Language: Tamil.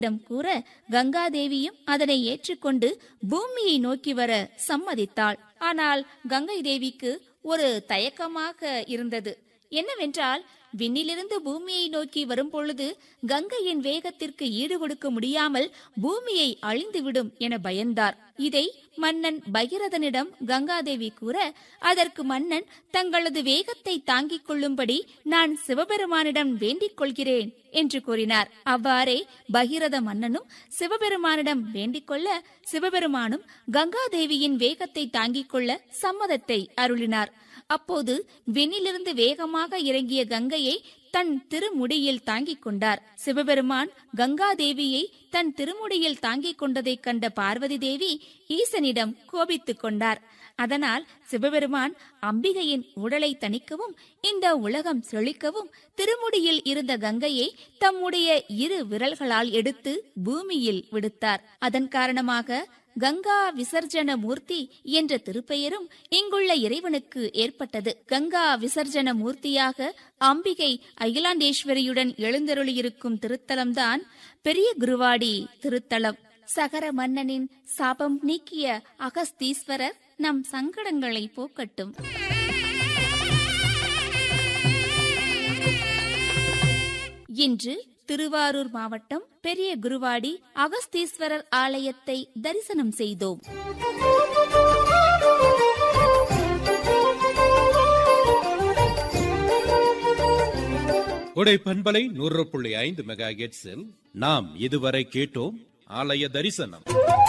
இடம் கூற கங்காதேவியும் அதனை ஏற்றுக்கொண்டு பூமியை நோக்கி வர சம்மதித்தாள் ஆனால் கங்கை தேவிக்கு ஒரு தயக்கமாக இருந்தது என்னவென்றால் விண்ணிலிருந்து பூமியை நோக்கி வரும்பொழுது கங்கையின் வேகத்திற்கு ஈடு கொடுக்க முடியாமல் பூமியை அழிந்துவிடும் என பயந்தார் இதை மன்னன் பகிரதனிடம் கங்காதேவி கூற அதற்கு மன்னன் தங்களது வேகத்தை தாங்கிக் கொள்ளும்படி நான் சிவபெருமானிடம் வேண்டிக் கொள்கிறேன் என்று கூறினார் அவ்வாறே பகிரத மன்னனும் சிவபெருமானிடம் வேண்டிக் கொள்ள சிவபெருமானும் கங்காதேவியின் வேகத்தை தாங்கிக் கொள்ள சம்மதத்தை அருளினார் அப்போது விண்ணிலிருந்து வேகமாக இறங்கிய கங்கையை தன் திருமுடியில் தாங்கிக் கொண்டார் சிவபெருமான் கங்காதேவியை தன் திருமுடியில் தாங்கிக் கொண்டதைக் கண்ட பார்வதி தேவி ஈசனிடம் கோபித்துக் கொண்டார் அதனால் சிவபெருமான் அம்பிகையின் உடலை தணிக்கவும் இந்த உலகம் செழிக்கவும் திருமுடியில் இருந்த கங்கையை தம்முடைய இரு விரல்களால் எடுத்து பூமியில் விடுத்தார் அதன் காரணமாக கங்கா விசர்ஜன மூர்த்தி என்ற திருப்பெயரும் இங்குள்ள இறைவனுக்கு ஏற்பட்டது கங்கா விசர்ஜன மூர்த்தியாக அம்பிகை அகிலாண்டேஸ்வரியுடன் எழுந்தருளியிருக்கும் திருத்தலம்தான் பெரிய குருவாடி திருத்தலம் சகர மன்னனின் சாபம் நீக்கிய அகஸ்தீஸ்வரர் நம் சங்கடங்களை போக்கட்டும் இன்று திருவாரூர் மாவட்டம் பெரிய குருவாடி அகஸ்தீஸ்வரர் ஆலயத்தை தரிசனம் செய்தோம் கொடை பண்பலை நூறு புள்ளி ஐந்து மெகா நாம் இதுவரை கேட்டோம் ஆலய தரிசனம்